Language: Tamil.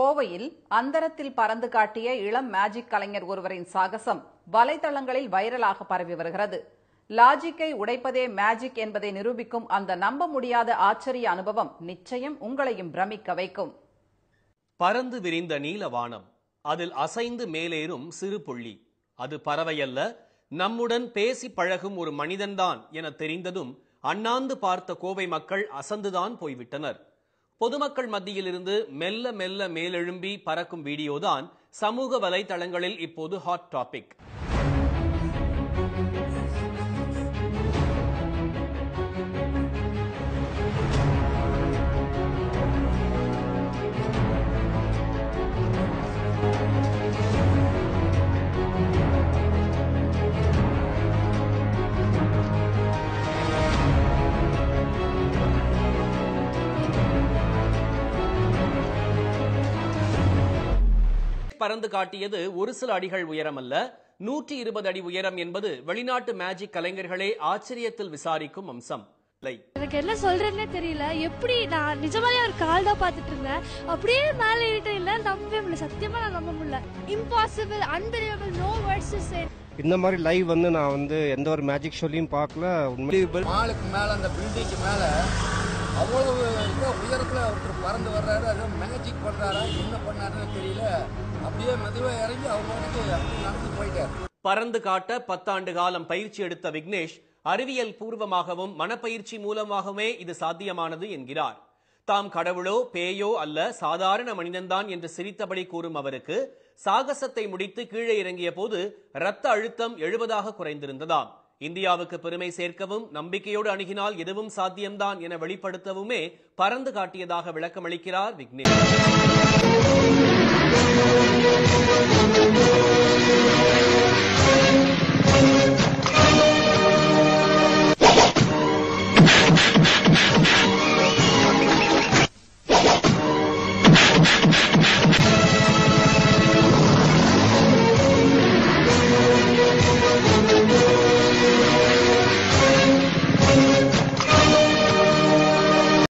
கோவையில் அந்தரத்தில் பறந்து காட்டிய இளம் மேஜிக் கலைஞர் ஒருவரின் சாகசம் வலைதளங்களில் வைரலாக பரவி வருகிறது லாஜிக்கை உடைப்பதே மேஜிக் என்பதை நிரூபிக்கும் அந்த நம்ப முடியாத ஆச்சரிய அனுபவம் நிச்சயம் உங்களையும் பிரமிக்க வைக்கும் பறந்து விரிந்த நீல வானம் அதில் அசைந்து மேலேறும் சிறு புள்ளி அது பறவையல்ல நம்முடன் பேசி பழகும் ஒரு மனிதன்தான் என தெரிந்ததும் அண்ணாந்து பார்த்த கோவை மக்கள் அசந்துதான் போய்விட்டனர் பொதுமக்கள் மத்தியிலிருந்து மெல்ல மெல்ல மேலெழும்பி பறக்கும் வீடியோதான் சமூக வலைதளங்களில் இப்போது ஹாட் டாபிக் பறந்து காட்டியது ஒரு சில அடிகள் உயரம் அல்ல நூற்றி இருபது அடி உயரம் என்பது வெளிநாட்டு மேஜிக் கலைஞர்களே ஆச்சரியத்தில் விசாரிக்கும் அம்சம் இல்லை எனக்கு என்ன சொல்றேன்னே தெரியல எப்படி நான் நிஜமாலே ஒரு கால் தான் பார்த்துட்டு இருந்தேன் அப்படியே மேலே ஏறிட்டு இல்லை நம்பவே முடியல சத்தியமா நான் நம்ப முடியல impossible unbelievable no words to say இந்த மாதிரி லைவ் வந்து நான் வந்து எந்த ஒரு மேஜிக் ஷோலையும் பார்க்கல உண்மை மாலுக்கு மேல அந்த பில்டிங்க்கு மேல அவ்வளவு இதோ உயரத்துல ஒருத்தர் பறந்து வர்றாரு அது மேஜிக் பண்றாரா என்ன பண்ணாருன்னு தெரியல அப்படியே மெதுவா இறங்கி அவங்க வந்து அப்படியே நடந்து போயிட்டாரு பறந்து காட்ட பத்தாண்டு காலம் பயிற்சி எடுத்த விக்னேஷ் அறிவியல் பூர்வமாகவும் மனப்பயிற்சி மூலமாகவே இது சாத்தியமானது என்கிறார் தாம் கடவுளோ பேயோ அல்ல சாதாரண மனிதன்தான் என்று சிரித்தபடி கூறும் அவருக்கு சாகசத்தை முடித்து கீழே இறங்கிய போது இரத்த அழுத்தம் எழுபதாக குறைந்திருந்ததாம் இந்தியாவுக்கு பெருமை சேர்க்கவும் நம்பிக்கையோடு அணுகினால் எதுவும் சாத்தியம்தான் என வெளிப்படுத்தவுமே பறந்து காட்டியதாக விளக்கமளிக்கிறார் விக்னேஷ்